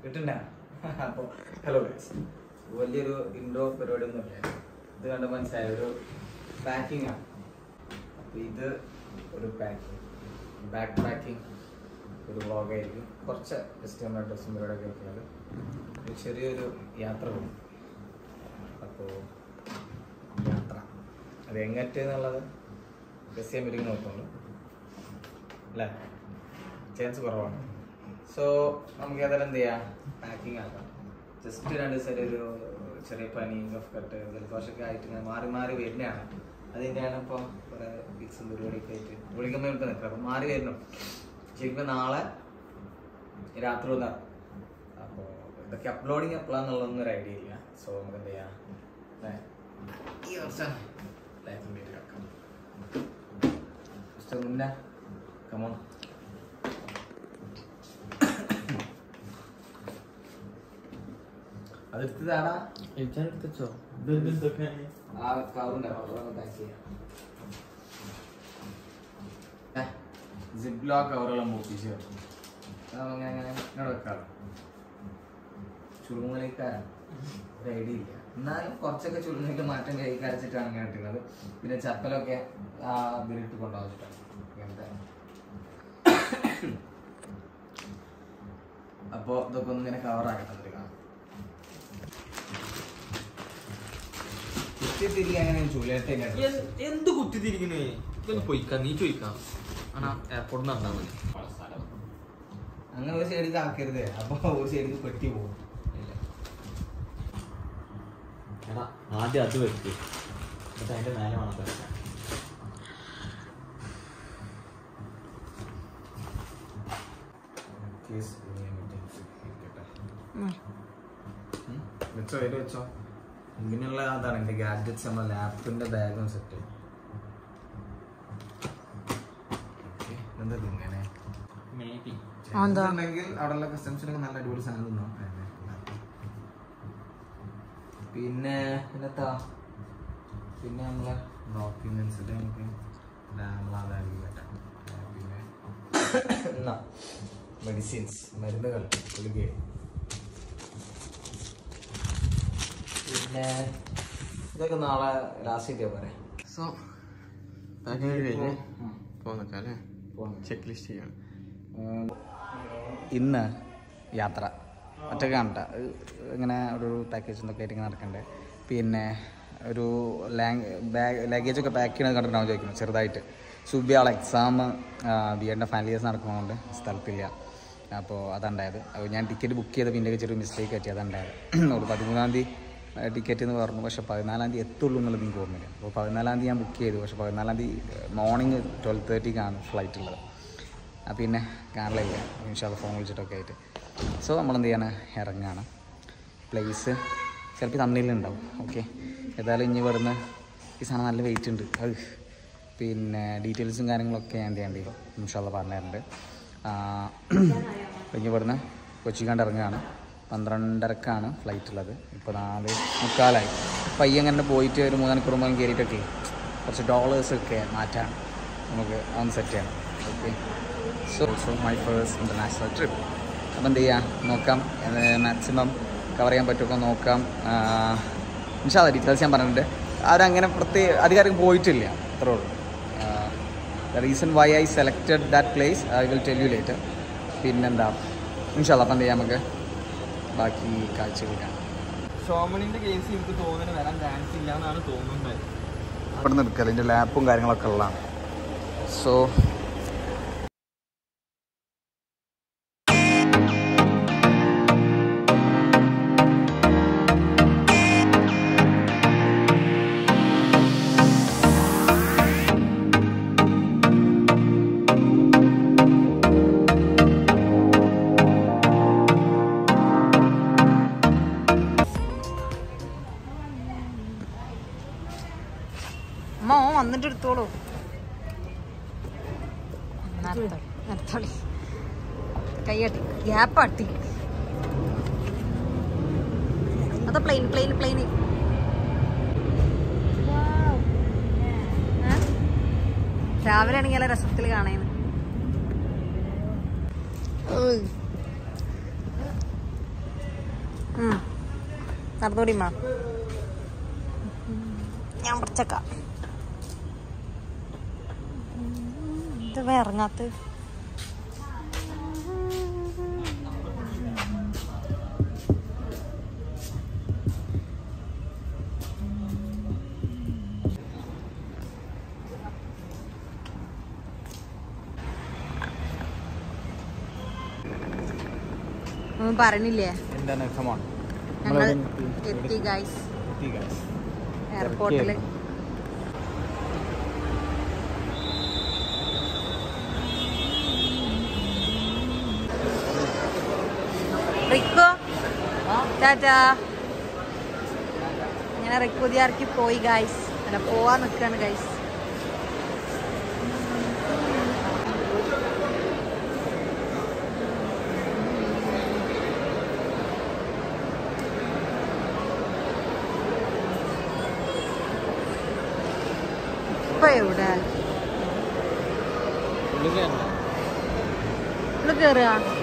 കിട്ടണ്ട അപ്പോൾ hello guys വലിയൊരു indoor പരിപാടി ഒന്നും ഇല്ല ഇത് കണ്ട് മനസ്സിലായ ഒരു പാക്കിംഗ് ആണ് അപ്പോൾ ഇത് ഒരു പാക്കിംഗ് ബാക്ക് പാക്കിംഗ് ഒരു വ്ളോഗായിരിക്കും കുറച്ച് ജസ്റ്റ് നമ്മുടെ ഡ്രസ്സും പരിപാടിയൊക്കെ വെക്കുന്നത് ഒരു ചെറിയൊരു യാത്ര പോകും അപ്പോൾ യാത്ര അത് എങ്ങറ്റ് എന്നുള്ളത് ഗസ് ചെയ്യാൻ പറ്റുമെന്ന് നോക്കുന്നുള്ളൂ അല്ലേ ചാൻസ് കുറവാണ് സോ നമുക്ക് ഏതായാലും എന്ത് ചെയ്യാം പാക്കിംഗ് ആക്കാം ജസ്റ്റ് രണ്ട് ദിവസം ഒരു ചെറിയ പനി കഫ് കട്ട് ജലദോഷമൊക്കെ ആയിട്ട് ഇങ്ങനെ മാറി മാറി വരുന്നതാണ് അതിൻ്റെയാണ് ഇപ്പോൾ കുറേ ഫിക്സും പരിപാടിയൊക്കെ ആയിട്ട് വിളിക്കുമ്പോൾ എടുത്ത് നിൽക്കുക അപ്പം മാറി വരുന്നു ശരിക്കും നാളെ രാത്രി ഒന്ന് അപ്പോൾ ഇതൊക്കെ അപ്ലോഡിങ് എപ്പോഴാന്നുള്ളതൊന്നും ഒരു ഐഡിയ ഇല്ല സോ നമുക്ക് എന്ത് ചെയ്യാം അല്ലേ ഈ വർഷം ലൈഫ് വേണ്ടി കേൾക്കാം മിസ്റ്റർ മുന്ന കമോൺ അതെടുത്തതാടാ എടുത്തോ ആ കവറുണ്ട് കവറൊന്ന് പാക്ക് ചെയ്യാം സിബ് ലോക്ക് കവറുള്ള മൂപ്പിച്ച് അങ്ങനെ അങ്ങനെ ഇങ്ങോട്ട് വെക്കാം ചുളുമുളിക്കാരാണ് ഒരു ഐഡിയ ഇല്ല എന്നാലും കുറച്ചൊക്കെ ചുളുമുളിക്ക് മാറ്റം കൈ കരച്ചിട്ടാണ് ഇങ്ങനെ ഇട്ടുള്ളത് പിന്നെ ചപ്പലൊക്കെ ആ ഇതിലിട്ട് കൊണ്ടുവന്നിട്ടാണ് ഇങ്ങനത്തെ അപ്പോൾ ഇതൊക്കെ ഒന്ന് ഇങ്ങനെ കവറാക്കട്ടെ ഇതില് കാണാം കുത്തി തിരികെ അങ്ങനെ ചൂലേട്ട് എന്ത് കുത്തിത്തിരിക്കുന്നേ ഇതൊന്ന് പോയിക്കാം നീ ചോദിക്കാം ആണാ എയർപോർട്ടിൽ നിന്ന് വന്നാൽ മതി അങ്ങനെ ഒരു സൈഡിൽ ആക്കരുത് അപ്പൊ ഒരു സൈഡിൽ പെട്ടി പോകും എടാ ആദ്യം അത് വെക്ക് എന്നിട്ട് അതിന്റെ മേലെ വേണം വെക്കാൻ വെച്ചോ അതിൽ വെച്ചോ ഇങ്ങനെയുള്ള അതാണ് എന്റെ ഗാഡ്ജറ്റ്സ് നമ്മുടെ ലാപ്പിന്റെ ബാഗും സെറ്റ് എന്താ ഇത് ഇങ്ങനെ മേബി ഉണ്ടെങ്കിൽ അവിടെയുള്ള കസ്റ്റംസിനൊക്കെ നല്ല അടിപൊളി സാധനം തിന്നോ പിന്നെ പിന്നെത്താ പിന്നെ നമ്മളെ ഡോക്യുമെന്റ്സ് നമുക്ക് നമ്മളെ ബാഗിൽ വെക്കാം പിന്നെ എന്നാ മെഡിസിൻസ് മരുന്നുകൾ ഗുളിക പിന്നെ ഇതൊക്കെ നാളെ ലാസ്റ്റ് ഡേ പറയാം സോ പാക്കേജ് കഴിഞ്ഞ് പോന്നേക്കാം അല്ലേ ചെക്ക് ലിസ്റ്റ് ചെയ്യണം ഇന്ന് യാത്ര ഒറ്റക്ക് കാണട്ട ഇങ്ങനെ ഒരു പാക്കേജ് എന്തൊക്കെ ആയിട്ട് ഇങ്ങനെ നടക്കണ്ടേ പിന്നെ ഒരു ബാഗ് ലഗേജ് ഒക്കെ പാക്ക് ചെയ്യണത് കണ്ടിട്ടാണ് ചോദിക്കുന്നത് ചെറുതായിട്ട് സുബിയാളെ എക്സാം ബി എഡിൻ്റെ ഫൈനൽ ഇയേഴ്സ് നടക്കുന്നതുകൊണ്ട് സ്ഥലത്തില്ല അപ്പോൾ അതുണ്ടായത് അപ്പോൾ ഞാൻ ടിക്കറ്റ് ബുക്ക് ചെയ്ത പിന്നെ ചെറിയ മിസ്റ്റേക്ക് പറ്റി അതുണ്ടായത് ഒരു പതിമൂന്നാം തീയതി ടിക്കറ്റ് എന്ന് പറഞ്ഞു പക്ഷേ പതിനാലാം തീയതി എത്തുള്ളൂ എന്നുള്ളത് എനിക്ക് ഓർമ്മയില്ല അപ്പോൾ പതിനാലാം തീയതി ഞാൻ ബുക്ക് ചെയ്തു പക്ഷേ പതിനാലാം തീയതി മോർണിംഗ് ട്വൽവ് തേർട്ടിക്കാണ് ഫ്ലൈറ്റ് ഉള്ളത് ആ പിന്നെ കാണില്ല ഇൻഷാല്ല ഫോൺ വിളിച്ചിട്ടൊക്കെ ആയിട്ട് സോ നമ്മളെന്ത് ചെയ്യാണ് ഇറങ്ങുകയാണ് പ്ലേസ് ചിലപ്പോൾ തമ്മിലുണ്ടാവും ഓക്കെ ഏതായാലും ഇനി ഇവിടുന്ന് ഈ സാധനം നല്ല വെയിറ്റ് ഉണ്ട് അത് പിന്നെ ഡീറ്റെയിൽസും കാര്യങ്ങളൊക്കെ ഞാൻ എന്ത് ചെയ്യേണ്ടി വരും ഇൻഷാല്ല പറഞ്ഞിട്ടുണ്ട് അപ്പോൾ ഇനി ഇവിടുന്ന് കൊച്ചിക്കാണ്ട് ഇറങ്ങുകയാണ് പന്ത്രണ്ടരക്കാണ് ഫ്ലൈറ്റ് ഉള്ളത് ഇപ്പോൾ നാല് മുക്കാലായി പയ്യെ അങ്ങനെ പോയിട്ട് ഒരു മൂന്ന് മണിക്കൂർ മുമ്പ് കയറിയിട്ടൊക്കെ കുറച്ച് ഡോളേഴ്സൊക്കെ മാറ്റാൻ നമുക്ക് അതൊന്ന് സെറ്റ് ചെയ്യണം okay so also my first international trip അപ്പം എന്ത് ചെയ്യാം നോക്കാം മാക്സിമം കവർ ചെയ്യാൻ പറ്റുമോ നോക്കാം ഇൻഷാല്ല ഡീറ്റെയിൽസ് ഞാൻ പറഞ്ഞിട്ടുണ്ട് അവരങ്ങനെ പ്രത്യേക അധികാരം പോയിട്ടില്ല അത്രേ ഉള്ളൂ the reason why I selected that place I will tell you later പിന്നെന്താ ഇൻഷാല്ല അപ്പം എന്ത് ചെയ്യാം നമുക്ക് ബാക്കി കാഴ്ചകൾ കാണാം ഷോമണിന്റെ കേസ് എനിക്ക് തോന്നുന്നു വരാൻ ചാൻസ് ഇല്ല എന്നാണ് തോന്നുന്നത് ഇവിടെ നിന്ന് എടുക്കുക അതിൻ്റെ ലാപ്പും കാര്യങ്ങളൊക്കെ ഉള്ളതാണ് സോ അമ്മ ഓൻ വന്നിട്ട് എടുത്തോളൂ നിർത്തോളി കൈയട്ടി ഗ്യാപ്പ് അട്ടി അത് പ്ലെയിൻ പ്ലെയിൻ പ്ലെയിൻ രാവിലെ ആണെങ്കിൽ നല്ല രസത്തിൽ കാണേന്ന് നടന്നോടിമാ ഞാൻ പറിച്ചേക്കാം ഇത് ഇറങ്ങാത്ത ഒന്നും പറഞ്ഞില്ലേ എന്താണ് കമോൺ ഞങ്ങൾ എത്തി ഗൈസ് എയർപോർട്ടില് റിക്കോ ടാറ്റാ ഇങ്ങനെ റിക്കുതിയാർക്ക് പോയി ഗൈസ് അല്ല പോവാൻ നിൽക്കാണ് ഗൈസ് ഇപ്പൊ എവിടെ ഉള്ളിൽ കേറുക